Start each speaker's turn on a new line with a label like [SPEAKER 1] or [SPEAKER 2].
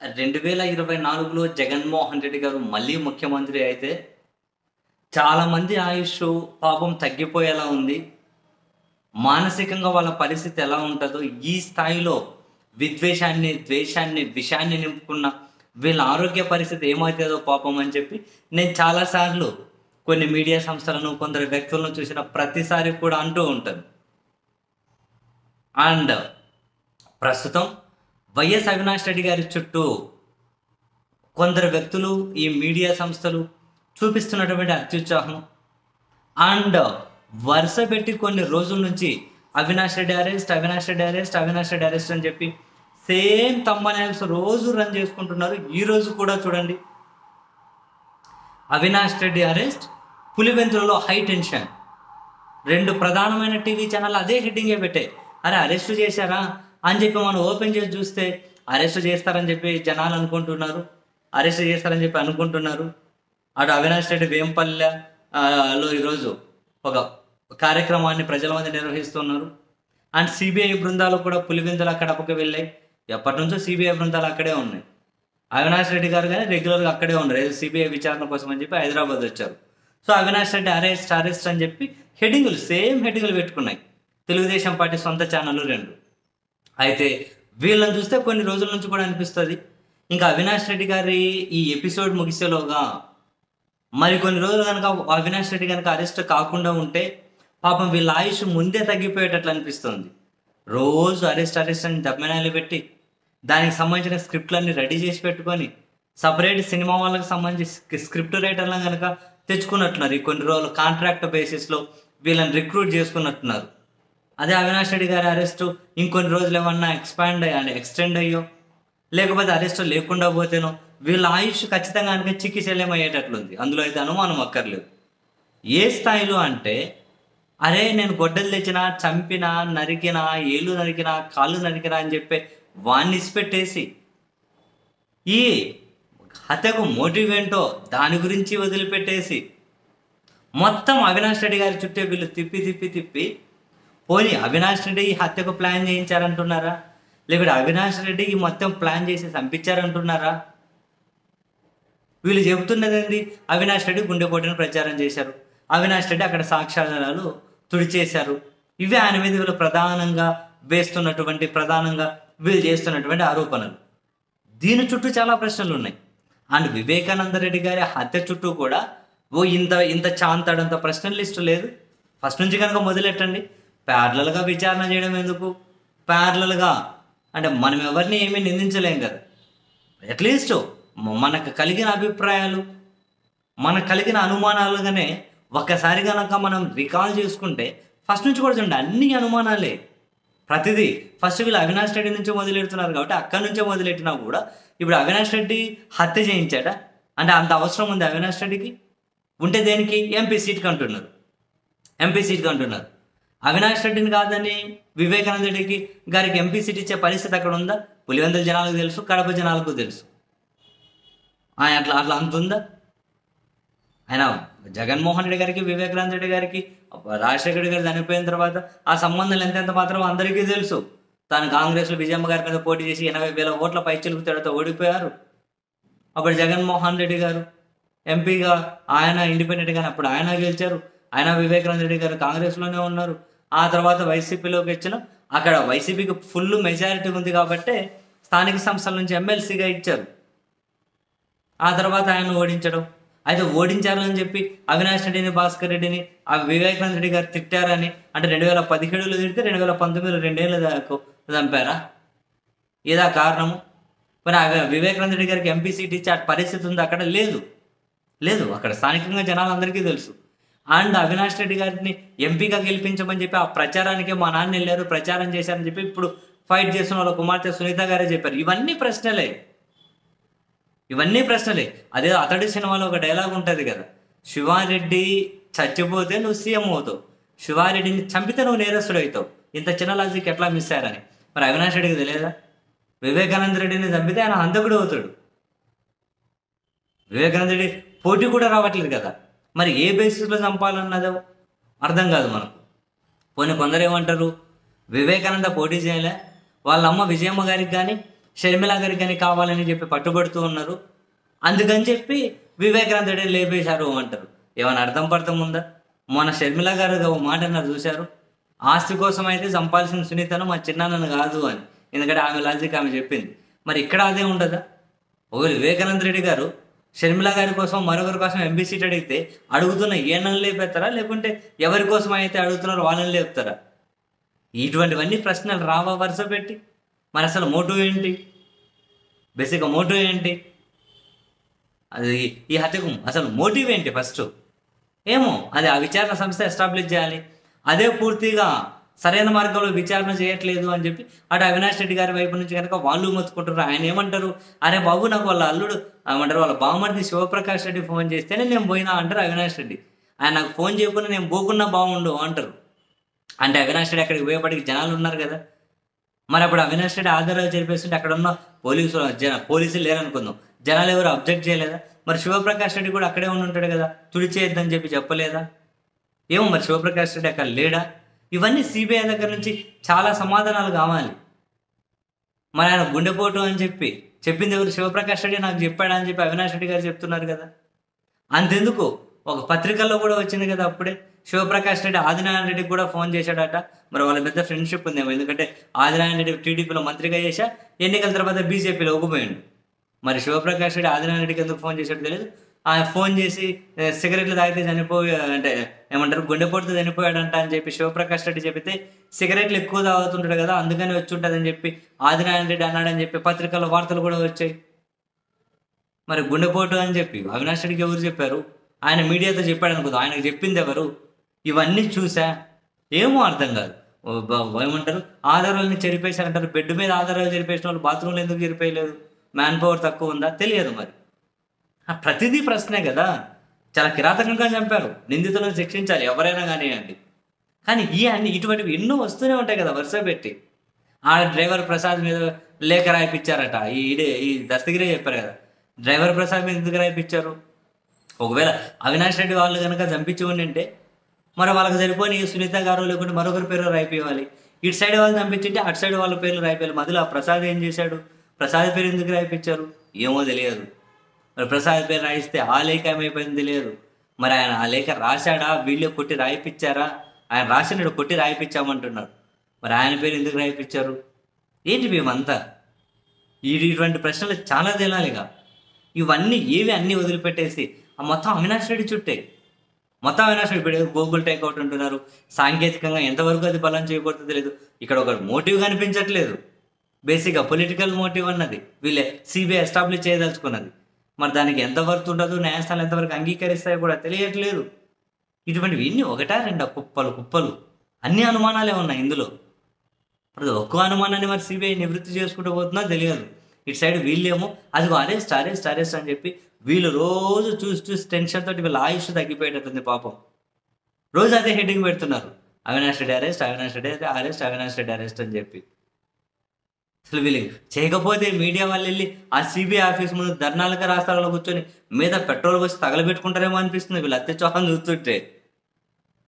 [SPEAKER 1] రెండు వేల ఇరవై నాలుగులో జగన్మోహన్ రెడ్డి గారు మళ్ళీ ముఖ్యమంత్రి అయితే చాలామంది ఆయుష్ పాపం తగ్గిపోయేలా ఉంది మానసికంగా వాళ్ళ పరిస్థితి ఎలా ఉంటుందో ఈ స్థాయిలో విద్వేషాన్ని ద్వేషాన్ని విషాన్ని నింపుకున్న వీళ్ళ ఆరోగ్య పరిస్థితి ఏమవుతుందో పాపం అని చెప్పి నేను చాలాసార్లు కొన్ని మీడియా సంస్థలను కొందరు వ్యక్తులను చూసిన ప్రతిసారి కూడా అంటూ ఉంటాను అండ్ ప్రస్తుతం వైఎస్ అవినాష్ రెడ్డి గారి చుట్టూ కొందరు వ్యక్తులు ఈ మీడియా సంస్థలు చూపిస్తున్నటువంటి అత్యుత్సాహం అండ్ వరుస పెట్టి కొన్ని రోజుల నుంచి Avinash Reddy arrest Avinash Reddy arrest Avinash Reddy arrest అని చెప్పి సేమ్ తమ్మనేల్స్ రోజు రన్ చేసుకుంటున్నారు ఈ రోజు కూడా చూడండి అవినాష్ రెడ్డి అరెస్ట్ పులివెందులలో హై టెన్షన్ రెండు ప్రధానమైన టీవీ ఛానల్ అదే హెడ్డింగే పెట్టాయి అరే అరెస్ట్ చేశారా అని చెప్పి మనం ఓపెన్ చేసి చూస్తే అరెస్ట్ చేస్తారని చెప్పి జనాలు అనుకుంటున్నారు అరెస్ట్ చేస్తారని చెప్పి అనుకుంటున్నారు అటు అవినాష్ రెడ్డి వేంపల్లె ఆ, లో ఈరోజు ఒక కార్యక్రమాన్ని ప్రజల మధ్య నిర్వహిస్తున్నారు అండ్ సిబిఐ బృందాలు కూడా పులివెందుల కడపకు వెళ్ళాయి ఎప్పటి నుంచో సిబిఐ బృందాలు అక్కడే ఉన్నాయి అవినాష్ రెడ్డి గారు కానీ రెగ్యులర్గా అక్కడే ఉన్నారు ఏదో సిబిఐ విచారణ కోసం అని చెప్పి హైదరాబాద్ వచ్చారు so Avinash Reddy arrest arrest అని చెప్పి హెడ్డింగులు సేమ్ హెడ్డింగులు పెట్టుకున్నాయి తెలుగుదేశం పార్టీ సొంత ఛానళ్ళు రెండు అయితే వీళ్ళని చూస్తే కొన్ని రోజుల నుంచి కూడా అనిపిస్తుంది ఇంకా అవినాష్ రెడ్డి గారి ఈ ఎపిసోడ్ ముగిసేలోగా మరి కొన్ని రోజులు కనుక అవినాష్ రెడ్డి కనుక అరెస్ట్ కాకుండా ఉంటే పాపం వీళ్ళ ఆయుష్ ముందే తగ్గిపోయేటట్లు అనిపిస్తుంది రోజు అరెస్ట్ అరెస్ట్ అని దమ్మెనాలు పెట్టి దానికి సంబంధించిన స్క్రిప్ట్లన్నీ రెడీ చేసి పెట్టుకొని సపరేట్ సినిమా వాళ్ళకి సంబంధించి స్క్రిప్ట్ రైటర్లను కనుక తెచ్చుకున్నట్టున్నారు ఈ కొన్ని రోజులు కాంట్రాక్ట్ బేసిస్లో వీళ్ళని రిక్రూట్ చేసుకున్నట్టున్నారు అదే అవినాష్ రెడ్డి గారి అరెస్టు ఇంకొన్ని రోజులు ఏమన్నా ఎక్స్పాండ్ అయ్యి ఎక్స్టెండ్ అయ్యో లేకపోతే అరెస్ట్ లేకుండా పోతేనో వీళ్ళ ఆయుష్ ఖచ్చితంగా కనుక చిక్కిశల్యం అయ్యేటట్లుంది అందులో అయితే అనుమానం అక్కర్లేదు ఏ స్థాయిలో అంటే అరే నేను గొడ్డలు తెచ్చినా చంపినా నరికినా ఏళ్ళు నరికినా కాళ్ళు నరికినా అని చెప్పి వాణ్ణి ఇసిపెట్టేసి ఈ హత్యకు మోటివ్ ఏంటో దాని గురించి వదిలిపెట్టేసి మొత్తం అవినాష్ రెడ్డి గారి చుట్టే వీళ్ళు తిప్పి తిప్పి తిప్పి పోనీ అవినాష్ రెడ్డి ఈ హత్యకు ప్లాన్ చేయించారంటున్నారా లేకపోతే అవినాష్ రెడ్డి ఈ మొత్తం ప్లాన్ చేసి చంపించారంటున్నారా వీళ్ళు చెబుతున్నది ఏంది అవినాష్ రెడ్డి గుండెపోటును ప్రచారం చేశారు అవినాష్ రెడ్డి అక్కడ సాక్ష్యాధారాలు తుడిచేశారు ఇవే ఆయన మీద వీళ్ళు ప్రధానంగా వేస్తున్నటువంటి ప్రధానంగా వీళ్ళు చేస్తున్నటువంటి ఆరోపణలు దీని చుట్టూ చాలా ప్రశ్నలు ఉన్నాయి అండ్ వివేకానంద రెడ్డి గారి హత్య చుట్టూ కూడా ఓ ఇంత ఇంత చాంతాడంత ప్రశ్నల లిస్టు లేదు ఫస్ట్ నుంచి కనుక మొదలెట్టండి ప్యారలల్గా విచారణ చేయడం ఎందుకు ప్యారలల్గా అంటే మనం ఎవరిని ఏమీ నిందించలేం కదా అట్లీస్ట్ మనకు కలిగిన అభిప్రాయాలు మనకు కలిగిన అనుమానాలుగానే ఒక్కసారి కనుక మనం రికాల్ చేసుకుంటే ఫస్ట్ నుంచి కూడా చూడండి అన్ని అనుమానాలే ప్రతిదీ ఫస్ట్ వీళ్ళు అవినాష్ రెడ్డి నుంచి మొదలెడుతున్నారు కాబట్టి అక్కడి నుంచే మొదలెట్టినా కూడా ఇప్పుడు అవినాష్ రెడ్డి హత్య చేయించాట అంటే అంత అవసరం ఉంది అవినాష్ రెడ్డికి ఉంటే దేనికి ఎంపీ సీట్కి అంటున్నారు ఎంపీ సీట్కి అంటున్నారు అవినాష్ రెడ్డిని కాదని వివేకానంద రెడ్డికి గారికి ఎంపీ సీట్ ఇచ్చే పరిస్థితి అక్కడ ఉందా పులివెందుల జనాలకు తెలుసు కడప జనాలకు తెలుసు ఆయన అట్లా అట్లా అంత ఉందా ఆయన జగన్మోహన్ రెడ్డి గారికి వివేకానంద రెడ్డి గారికి రాజశేఖర రెడ్డి గారు చనిపోయిన తర్వాత ఆ సంబంధాలు ఎంతెంత మాత్రం అందరికీ తెలుసు తాను కాంగ్రెస్లో విజయమ్మ గారి మీద పోటీ చేసి ఎనభై వేల ఓట్ల పైచిలుకు తేడాతో ఓడిపోయారు అప్పుడు జగన్మోహన్ రెడ్డి గారు ఎంపీగా ఆయన ఇండిపెండెంట్గా అప్పుడు ఆయన గెలిచారు ఆయన వివేకానంద రెడ్డి గారు కాంగ్రెస్లోనే ఉన్నారు ఆ తర్వాత వైసీపీలోకి వచ్చిన అక్కడ వైసీపీకి ఫుల్ మెజారిటీ ఉంది కాబట్టి స్థానిక సంస్థల నుంచి ఎమ్మెల్సీగా ఇచ్చారు ఆ తర్వాత ఆయన ఓడించడం అయితే ఓడించారు అని చెప్పి అవినాష్ రెడ్డిని భాస్కర్ రెడ్డిని ఆ వివేకానంద రెడ్డి గారు తిట్టారని అంటే రెండు వేల పదిహేడులో తిడితే రెండు వేల పంతొమ్మిదిలో రెండేళ్ళు దాకా చంపారా ఇదా కారణము మరి ఆ వివేకానంద రెడ్డి గారికి ఎంపీ సీట్ ఇచ్చే ఆ పరిస్థితి ఉంది అక్కడ లేదు లేదు అక్కడ స్థానికంగా జనాలందరికీ తెలుసు అండ్ అవినాష్ రెడ్డి గారిని ఎంపీగా గెలిపించమని చెప్పి ఆ ప్రచారానికి మా నాన్న వెళ్ళారు ప్రచారం చేశారని చెప్పి ఇప్పుడు ఫైట్ చేస్తున్న వాళ్ళ కుమార్తె సునీత గారే చెప్పారు ఇవన్నీ ప్రశ్నలే ఇవన్నీ ప్రశ్నలే అదే అతడి సినిమాలో ఒక డైలాగ్ ఉంటుంది కదా శివారెడ్డి చచ్చిపోతే నువ్వు సీఎం అవుతావు శివారెడ్డిని చంపితే నువ్వు నేరస్తుడు అవుతావు ఇంత చిన్న లాజిక్ ఎట్లా మిస్ అయ్యారని మరి అవినాష్ రెడ్డికి తెలియదా వివేకానంద రెడ్డిని చంపితే ఆయన హంతకుడు అవుతాడు వివేకానంద రెడ్డి పోటీ కూడా రావట్లేదు కదా మరి ఏ బేసిస్లో చంపాలన్నదో అర్థం కాదు మనకు పోనీ కొందరు ఏమంటారు వివేకానంద పోటీ చేయలే వాళ్ళ అమ్మ విజయమ్మ గారికి కానీ షర్మిల గారికి అని కావాలని చెప్పి పట్టుబడుతూ ఉన్నారు అందుకని చెప్పి వివేకానంద రెడ్డిని లేపేశారు అంటారు ఏమైనా అర్థం పడతాం ఉందా మొన్న షర్మిల గారు ఒక మాట అన్నారు చూశారు ఆస్తి కోసం అయితే చంపాల్సిన సునీతను మా చిన్నాన్నను కాదు అని ఎందుకంటే ఆమె లాజిక్ ఆమె చెప్పింది మరి ఇక్కడ అదే ఉండదా ఒకవేళ వివేకానంద రెడ్డి గారు షర్మిల గారి కోసం మరొకరి కోసం ఎంబీ సీట్ అడిగితే అడుగుతున్న ఏనని లేపెత్తారా లేకుంటే ఎవరి కోసం అయితే అడుగుతున్నారో వాళ్ళని లేపుతారా ఇటువంటివన్నీ ప్రశ్నలు రావా వరుస పెట్టి మరి అసలు మోటివ్ ఏంటి బేసిక్గా మోటివ్ ఏంటి అది ఈ హత్యకు అసలు మోటివ్ ఏంటి ఫస్ట్ ఏమో అది ఆ విచారణ సంస్థ ఎస్టాబ్లిష్ చేయాలి అదే పూర్తిగా సరైన మార్గంలో విచారణ చేయట్లేదు అని చెప్పి అటు అవినాష్ రెడ్డి గారి వైపు నుంచి కనుక వాళ్ళు మొత్తుకుంటారు ఆయన ఏమంటారు అరే బాబు నాకు వాళ్ళ అల్లుడు ఏమంటారు వాళ్ళ బావమరిది శివప్రకాష్ రెడ్డి ఫోన్ చేస్తేనే నేను పోయినా అంటారు అవినాష్ రెడ్డి ఆయన నాకు ఫోన్ చేయకుండా నేను పోకున్నా బాగుండు అంటారు అంటే అవినాష్ రెడ్డి అక్కడికి పోయేపటికి జనాలు ఉన్నారు కదా మరి అప్పుడు అవినాష్ రెడ్డి ఆధారాలు జరిపేస్తుంటే అక్కడ ఉన్న పోలీసులు జన పోలీసులు లేరనుకుందాం జనాలు ఎవరు అబ్జెక్ట్ చేయలేదా మరి శివప్రకాష్ రెడ్డి కూడా అక్కడే ఉండి ఉంటాడు కదా తుడిచేయద్దని చెప్పి చెప్పలేదా ఏమో మరి శివప్రకాష్ రెడ్డి అక్కడ లేడా ఇవన్నీ సిబిఐ దగ్గర నుంచి చాలా సమాధానాలు కావాలి మరి ఆయన గుండెపోటు అని చెప్పి చెప్పింది ఎవరు శివప్రకాష్ రెడ్డి నాకు చెప్పాడా అని చెప్పి అవినాష్ రెడ్డి గారు చెప్తున్నారు కదా అంతెందుకు ఒక పత్రికల్లో కూడా వచ్చింది కదా అప్పుడే శివప్రకాష్ రెడ్డి ఆదినారాయణ రెడ్డికి కూడా ఫోన్ చేశాడట మరి వాళ్ళ పెద్ద ఫ్రెండ్షిప్ ఉందేమో ఎందుకంటే ఆదినారాయణ రెడ్డి టీడీపీలో మంత్రిగా చేశా ఎన్నికల తర్వాత బీజేపీలో ఒగ్గిపోయాడు మరి శివప్రకాష్ రెడ్డి ఆదినారాయణ రెడ్డికి ఎందుకు ఫోన్ చేశాడో తెలియదు ఆయన ఫోన్ చేసి "ఏ, సిగరెట్లు తాగితే చనిపోయి అంటే ఏమంటారు గుండెపోటుతో చనిపోయాడంట అని చెప్పి శివప్రకాష్ రెడ్డి చెబితే సిగరెట్లు ఎక్కువ తాగుతుంటాడు కదా అందుకని వచ్చి ఉంటుందని చెప్పి ఆదినారాయణ రెడ్డి అన్నాడని చెప్పి పత్రికల్లో వార్తలు కూడా వచ్చాయి మరి గుండెపోటు అని చెప్పి అవినాష్ రెడ్డికి ఎవరు చెప్పారు ఆయన మీడియాతో చెప్పాడు అనుకుందాం ఆయనకు చెప్పింది ఎవరు ఇవన్నీ చూసా ఏమో అర్థం కాదు ఓ బ- ఏమంటారు ఆధారాలని చెరిపేశారంటారు బెడ్ మీద ఆధారాలు చెరిపేసిన వాళ్ళు బాత్రూంలో ఎందుకు చెరిపేయలేదు మ్యాన్ పవర్ తక్కువ ఉందా తెలియదు మరి ఆ ప్రతిదీ ప్రశ్నే కదా చాలా కిరాతకంగా చంపారు నిందితులను శిక్షించాలి ఎవరైనా కానివ్వండి కానీ ఈ అన్ని ఇటువంటివి ఎన్నో వస్తూనే ఉంటాయి కదా వరుస పెట్టి ఆ డ్రైవర్ ప్రసాద్ మీద లేఖ రాయిపించారట ఈ ఇడే ఈ దస్తగిరే చెప్పారు కదా డ్రైవర్ ప్రసాద్ మీద ఎందుకు రాయిపించారు ఒకవేళ అవినాష్ రెడ్డి వాళ్ళు కనుక చంపించి ఉండింటే మరి వాళ్ళకి సరిపోని సునీత గారు లేకుంటే మరొకరి పేరు రాయిపోవాలి ఇటు సైడ్ వాళ్ళు చంపించింటే అటు సైడ్ వాళ్ళ పేర్లు రాయిపోయాలి మధ్యలో ఆ ప్రసాద్ ఏం చేశాడు ప్రసాద్ పేరు ఎందుకు రాయిపించారు ఏమో తెలియదు మరి ప్రసాద్ పేరు రాయిస్తే ఆ లేఖ ఏమైపోయింది తెలియదు మరి ఆయన ఆ లేఖ రాశాడా వీళ్ళే కొట్టి రాయిపించారా ఆయన రాసినాడు కొట్టి రాయిపించామంటున్నారు మరి ఆయన పేరు ఎందుకు రాయిపించారు ఏంటి మేమంతా ఈ ఇటువంటి ప్రశ్నలు చాలా తెలియాలిగా ఇవన్నీ ఏవి అన్నీ వదిలిపెట్టేసి ఆ మొత్తం అవినాష్ రెడ్డి చుట్టే మొత్తం అవినాష్ రెడ్డి ఇప్పుడు గూగుల్ టేక్అవుట్ అంటున్నారు సాంకేతికంగా ఎంతవరకు అది బలం చేయకూడదు తెలియదు ఇక్కడ ఒక మోటివ్ కనిపించట్లేదు బేసిక్గా పొలిటికల్ మోటివ్ అన్నది వీళ్ళే సిబిఐ ఎస్టాబ్లిష్ చేయదలుచుకున్నది మరి దానికి ఎంత వర్త్ ఉండదు న్యాయస్థానాలు ఎంతవరకు అంగీకరిస్తాయో కూడా తెలియట్లేదు ఇటువంటివి ఇన్ని ఒకటా రెండా కుప్పలు కుప్పలు అన్ని అనుమానాలే ఉన్నాయి ఇందులో ప్రతి ఒక్క అనుమానాన్ని మరి సిబిఐ నివృత్తి చేసుకుంటూ పోతున్నా తెలియదు ఇటు సైడ్ వీళ్ళేమో అదిగో అరెస్ట్ అరెస్ట్ అరెస్ట్ అని చెప్పి వీళ్ళు రోజు చూసి చూసి టెన్షన్ తోటి వీళ్ళ ఆయుష్ తగ్గిపోయేటట్టుంది పాపం రోజు అదే హెడ్డింగ్ పెడుతున్నారు Avinash Reddy arrest Avinash Reddy arrest Avinash Reddy arrest అని చెప్పి అసలు వీళ్ళు చేయకపోతే మీడియా వాళ్ళు వెళ్ళి ఆ సిబిఐ ఆఫీస్ ముందు ధర్నాలుగా రాస్తాలో కూర్చొని మీద పెట్రోల్ పోసి తగలబెట్టుకుంటారేమో అనిపిస్తుంది వీళ్ళు అత్తే చోహం చూస్తుంటే